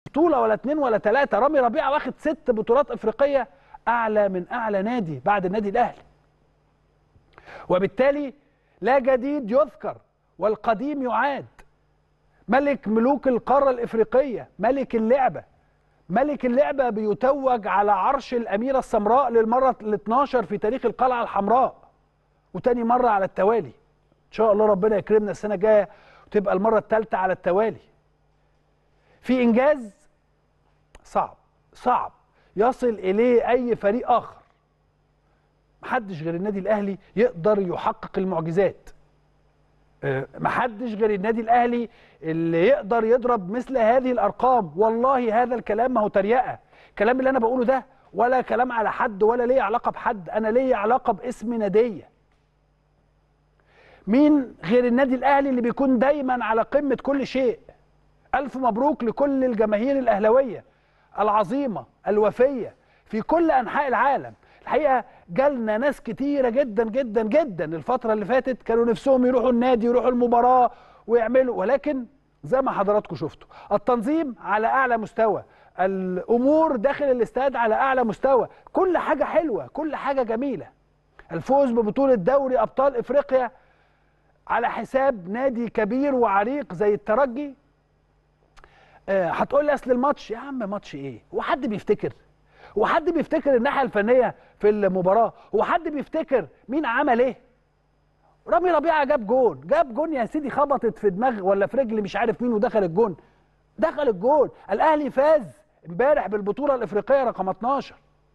بطوله ولا اتنين ولا تلاته رامي ربيعه واخد ست بطولات افريقيه اعلى من اعلى نادي بعد النادي الاهلي وبالتالي لا جديد يذكر والقديم يعاد ملك ملوك القاره الافريقيه ملك اللعبه ملك اللعبه بيتوج على عرش الاميره السمراء للمره ال 12 في تاريخ القلعه الحمراء وتاني مره على التوالي ان شاء الله ربنا يكرمنا السنه الجايه وتبقى المره الثالثه على التوالي في انجاز صعب صعب يصل اليه اي فريق اخر محدش غير النادي الاهلي يقدر يحقق المعجزات أه، محدش غير النادي الاهلي اللي يقدر يضرب مثل هذه الارقام والله هذا الكلام ما هو تريقه الكلام اللي انا بقوله ده ولا كلام على حد ولا ليه علاقه بحد انا ليا علاقه باسم ناديه مين غير النادي الاهلي اللي بيكون دايما على قمه كل شيء الف مبروك لكل الجماهير الاهلاويه العظيمه الوفيه في كل انحاء العالم الحقيقه جالنا ناس كتيره جدا جدا جدا الفتره اللي فاتت كانوا نفسهم يروحوا النادي يروحوا المباراه ويعملوا ولكن زي ما حضراتكم شفتوا التنظيم على اعلى مستوى الامور داخل الاستاد على اعلى مستوى كل حاجه حلوه كل حاجه جميله الفوز ببطوله دوري ابطال افريقيا على حساب نادي كبير وعريق زي الترجي آه، هتقول لي اصل الماتش يا عم ماتش ايه هو حد بيفتكر هو حد بيفتكر الناحيه الفنيه في المباراه هو حد بيفتكر مين عمل ايه رامي ربيعه جاب جون جاب جون يا سيدي خبطت في دماغ ولا في رجل مش عارف مين ودخل الجون دخل الجون الاهلي فاز امبارح بالبطوله الافريقيه رقم 12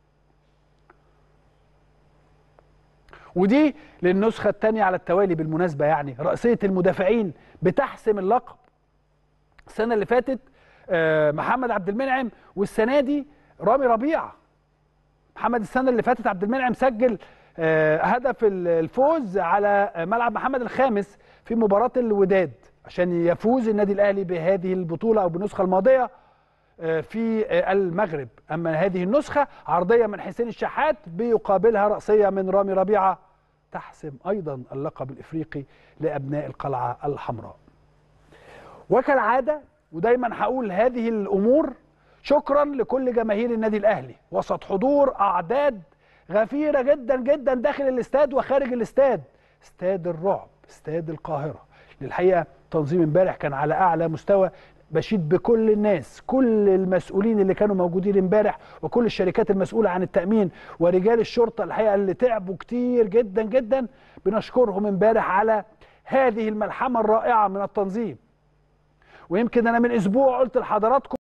ودي للنسخه الثانيه على التوالي بالمناسبه يعني رأسيه المدافعين بتحسم اللقب السنه اللي فاتت آه، محمد عبد المنعم والسنه دي رامي ربيعه محمد السنه اللي فاتت عبد المنعم سجل آه، هدف ال- الفوز على ملعب محمد الخامس في مباراه الوداد عشان يفوز النادي الاهلي بهذه البطوله او بالنسخه الماضيه آه، في آه، المغرب اما هذه النسخه عرضيه من حسين الشحات بيقابلها راسيه من رامي ربيعه تحسم ايضا اللقب الافريقي لابناء القلعه الحمراء وكالعاده ودايما هقول هذه الامور شكرا لكل جماهير النادي الاهلي وسط حضور اعداد غفيره جدا جدا داخل الاستاد وخارج الاستاد استاد الرعب استاد القاهره للحقيقه تنظيم امبارح كان على اعلى مستوى بشيد بكل الناس كل المسؤولين اللي كانوا موجودين امبارح وكل الشركات المسؤوله عن التامين ورجال الشرطه الحقيقه اللي تعبوا كتير جدا جدا بنشكرهم امبارح على هذه الملحمه الرائعه من التنظيم ويمكن انا من اسبوع قلت لحضراتكم